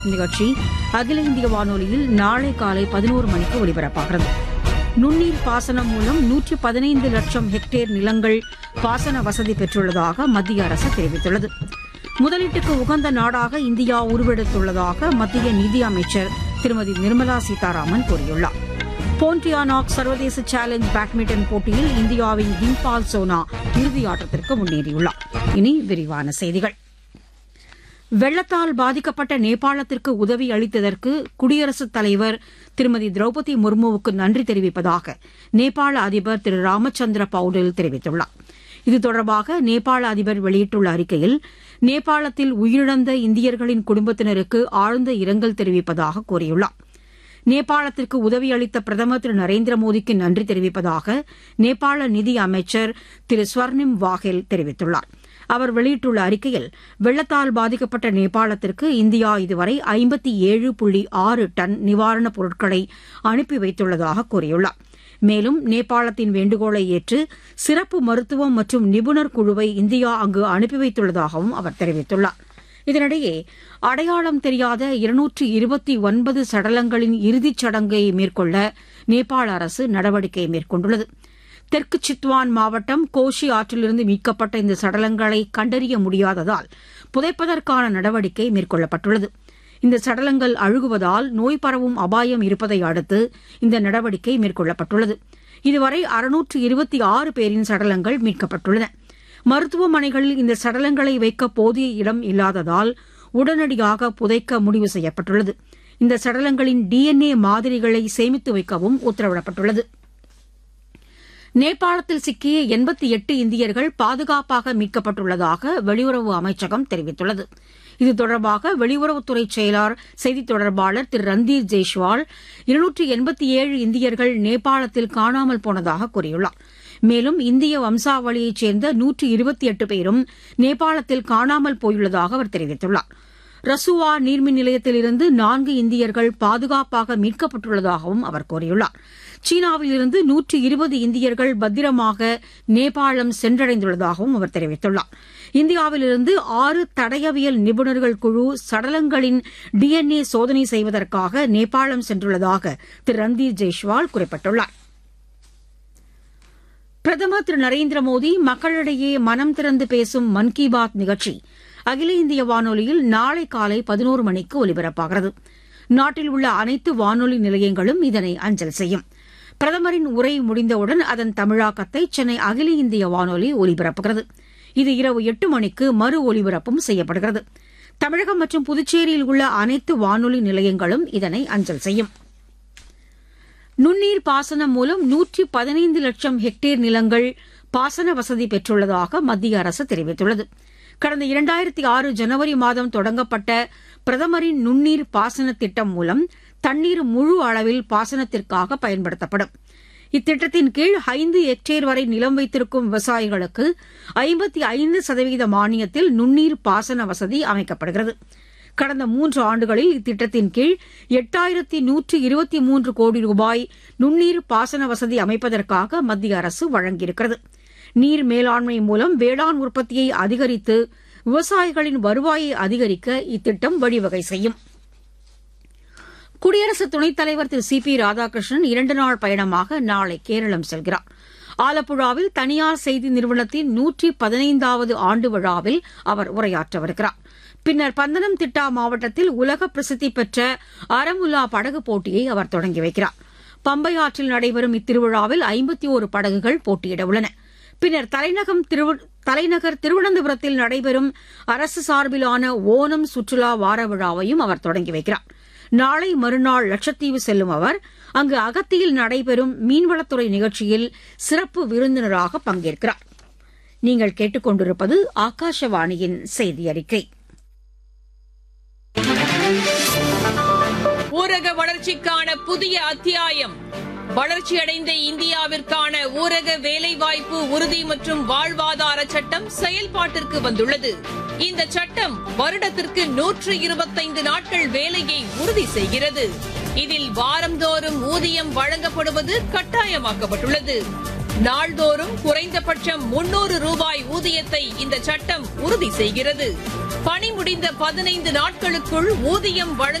நிகழ்ச்சி அகில இந்திய வானொலியில் நாளை காலை பதினோரு மணிக்கு ஒலிபரப்பாகிறது நுண்ணீர் பாசனம் மூலம் நூற்றி பதினைந்து லட்சம் ஹெக்டேர் நிலங்கள் பாசன வசதி பெற்றுள்ளதாக மத்திய அரசு தெரிவித்துள்ளது முதலீட்டுக்கு உகந்த நாடாக இந்தியா உருவெடுத்துள்ளதாக மத்திய நிதி அமைச்சர் திருமதி நிர்மலா சீதாராமன் கூறியுள்ளார் போன்டியானாக் சர்வதேச சேலஞ்ச் பேட்மிண்டன் போட்டியில் இந்தியாவின் திம்பால் சோனா இறுதியாட்டத்திற்கு முன்னேறியுள்ளார் இனி விரிவான செய்திகள் வெள்ளத்தால் பாதிக்கப்பட்ட நேபாளத்திற்கு உதவி அளித்ததற்கு குடியரசுத் தலைவர் திருமதி திரௌபதி முர்முவுக்கு நன்றி தெரிவிப்பதாக நேபாள அதிபர் திரு ராமச்சந்திர பவுடில் தெரிவித்துள்ளார் இது தொடர்பாக நேபாள அதிபர் வெளியிட்டுள்ள அறிக்கையில் நேபாளத்தில் உயிரிழந்த இந்தியர்களின் குடும்பத்தினருக்கு ஆழ்ந்த இரங்கல் தெரிவிப்பதாக கூறியுள்ளார் நேபாளத்திற்கு உதவி அளித்த பிரதமர் திரு நரேந்திர மோடிக்கு நன்றி தெரிவிப்பதாக நேபாள நிதி அமைச்சர் திரு ஸ்வர்ணிம் வாஹேல் தெரிவித்துள்ளார் அவர் வெளியிட்டுள்ள அறிக்கையில் வெள்ளத்தால் பாதிக்கப்பட்ட நேபாளத்திற்கு இந்தியா இதுவரை ஐம்பத்தி ஏழு புள்ளி ஆறு டன் நிவாரணப் பொருட்களை அனுப்பி வைத்துள்ளதாக கூறியுள்ளார் மேலும் நேபாளத்தின் வேண்டுகோளை ஏற்று சிறப்பு மருத்துவம் மற்றும் நிபுணர் குழுவை இந்தியா அங்கு அனுப்பி வைத்துள்ளதாகவும் அவர் தெரிவித்துள்ளார் இதனிடையே அடையாளம் தெரியாத இருநூற்று இருபத்தி ஒன்பது சடலங்களின் இறுதிச் சடங்கை மேற்கொள்ள நேபாள அரசு நடவடிக்கை மேற்கொண்டுள்ளது தெற்கு சித்வான் மாவட்டம் கோஷி ஆற்றிலிருந்து மீட்கப்பட்ட இந்த சடலங்களை கண்டறிய முடியாததால் புதைப்பதற்கான நடவடிக்கை மேற்கொள்ளப்பட்டுள்ளது இந்த சடலங்கள் அழுகுவதால் நோய் பரவும் அபாயம் இருப்பதை அடுத்து இந்த நடவடிக்கை மேற்கொள்ளப்பட்டுள்ளது இதுவரை அறுநூற்று இருபத்தி ஆறு பேரின் சடலங்கள் மீட்கப்பட்டுள்ளன மருத்துவமனைகளில் இந்த சடலங்களை வைக்க போதிய இடம் இல்லாததால் உடனடியாக புதைக்க முடிவு செய்யப்பட்டுள்ளது இந்த சடலங்களின் டிஎன்ஏ மாதிரிகளை சேமித்து வைக்கவும் உத்தரவிடப்பட்டுள்ளது நேபாளத்தில் சிக்கிய எண்பத்தி எட்டு இந்தியர்கள் பாதுகாப்பாக மீட்கப்பட்டுள்ளதாக வெளியுறவு அமைச்சகம் தெரிவித்துள்ளது இது தொடர்பாக வெளியுறவுத்துறை செயலாளர் செய்தித் தொடர்பாளர் திரு ரந்தீர் ஜெய்ஷ்வால் இருநூற்றி எண்பத்தி ஏழு இந்தியர்கள் நேபாளத்தில் காணாமல் போனதாக கூறியுள்ளார் மேலும் இந்திய வம்சாவளியைச் சேர்ந்த நூற்றி இருபத்தி எட்டு பேரும் நேபாளத்தில் காணாமல் போயுள்ளதாக அவர் தெரிவித்துள்ளார் ரசுவா நீர்மின் நிலையத்திலிருந்து நான்கு இந்தியர்கள் பாதுகாப்பாக மீட்கப்பட்டுள்ளதாகவும் அவர் கூறியுள்ளார் சீனாவிலிருந்து நூற்றி இருபது இந்தியர்கள் பத்திரமாக நேபாளம் சென்றடைந்துள்ளதாகவும் அவர் தெரிவித்துள்ளார் இந்தியாவிலிருந்து ஆறு தடயவியல் நிபுணர்கள் குழு சடலங்களின் டிஎன்ஏ சோதனை செய்வதற்காக நேபாளம் சென்றுள்ளதாக திரு ரந்தீர் ஜெய்ஷ்வால் குறிப்பிட்டுள்ளார் பிரதமர் திரு நரேந்திர மோடி மக்களிடையே மனம் திறந்து பேசும் மன் கி பாத் நிகழ்ச்சி அகில இந்திய வானொலியில் நாளை காலை பதினோரு மணிக்கு ஒலிபரப்பாகிறது நாட்டில் உள்ள அனைத்து வானொலி நிலையங்களும் இதனை அஞ்சல் செய்யும் பிரதமரின் உரை முடிந்தவுடன் அதன் தமிழாக்கத்தை சென்னை அகில இந்திய வானொலி ஒலிபரப்புகிறது இது இரவு எட்டு மணிக்கு மறு ஒலிபரப்பும் செய்யப்படுகிறது தமிழகம் மற்றும் புதுச்சேரியில் உள்ள அனைத்து வானொலி நிலையங்களும் இதனை அஞ்சல் செய்யும் நுண்ணீர் பாசனம் மூலம் நூற்றி பதினைந்து லட்சம் ஹெக்டேர் நிலங்கள் பாசன வசதி பெற்றுள்ளதாக மத்திய அரசு தெரிவித்துள்ளது கடந்த இரண்டாயிரத்தி ஆறு ஜனவரி மாதம் தொடங்கப்பட்ட பிரதமரின் நுண்ணீர் பாசன திட்டம் மூலம் தண்ணீர் முழு அளவில் பாசனத்திற்காக பயன்படுத்தப்படும் இத்திட்டத்தின் கீழ் ஐந்து ஹெக்டேர் வரை நிலம் வைத்திருக்கும் விவசாயிகளுக்கு ஐம்பத்தி ஐந்து சதவீத மானியத்தில் நுண்ணீர் பாசன வசதி அமைக்கப்படுகிறது கடந்த மூன்று ஆண்டுகளில் இத்திட்டத்தின் கீழ் எட்டாயிரத்தி நூற்று இருபத்தி மூன்று கோடி ரூபாய் நுண்ணீர் பாசன வசதி அமைப்பதற்காக மத்திய அரசு வழங்கியிருக்கிறது நீர் மேலாண்மை மூலம் வேளாண் உற்பத்தியை அதிகரித்து விவசாயிகளின் வருவாயை அதிகரிக்க இத்திட்டம் வழிவகை செய்யும் குடியரசு துணைத் தலைவர் திரு சி பி ராதாகிருஷ்ணன் இரண்டு நாள் பயணமாக நாளை கேரளம் செல்கிறார் ஆலப்புழாவில் தனியார் செய்தி நிறுவனத்தின் நூற்றி பதினைந்தாவது ஆண்டு விழாவில் அவர் உரையாற்றவிருக்கிறார் பின்னர் பந்தனம் திட்டா மாவட்டத்தில் உலக பிரசித்தி பெற்ற அரமுல்லா படகு போட்டியை அவர் தொடங்கி வைக்கிறார் பம்பை ஆற்றில் நடைபெறும் இத்திருவிழாவில் ஐம்பத்தி ஒரு படகுகள் போட்டியிட உள்ளன பின்னர் தலைநகம் தலைநகர் திருவனந்தபுரத்தில் நடைபெறும் அரசு சார்பிலான ஓணம் சுற்றுலா வார விழாவையும் அவர் தொடங்கி வைக்கிறார் நாளை மறுநாள் லட்சத்தீவு செல்லும் அவர் அங்கு அகத்தியில் நடைபெறும் மீன்வளத்துறை நிகழ்ச்சியில் சிறப்பு விருந்தினராக பங்கேற்கிறார் நீங்கள் கேட்டுக்கொண்டிருப்பது ஆகாஷவாணியின் செய்தி அறிக்கை ஊரக வளர்ச்சிக்கான புதிய அத்தியாயம் வளர்ச்சியடைந்த இந்தியாவிற்கான ஊரக வேலைவாய்ப்பு உறுதி மற்றும் வாழ்வாதார சட்டம் செயல்பாட்டிற்கு வந்துள்ளது இந்த சட்டம் வருடத்திற்கு நூற்று இருபத்தைந்து நாட்கள் வேலையை உறுதி செய்கிறது இதில் வாரந்தோறும் ஊதியம் வழங்கப்படுவது கட்டாயமாக்கப்பட்டுள்ளது நாள்தோறும் குறைந்தபட்சம் முன்னூறு ரூபாய் ஊதியத்தை இந்த சட்டம் உறுதி செய்கிறது பணி முடிந்த பதினைந்து நாட்களுக்குள் ஊதியம் வழங்க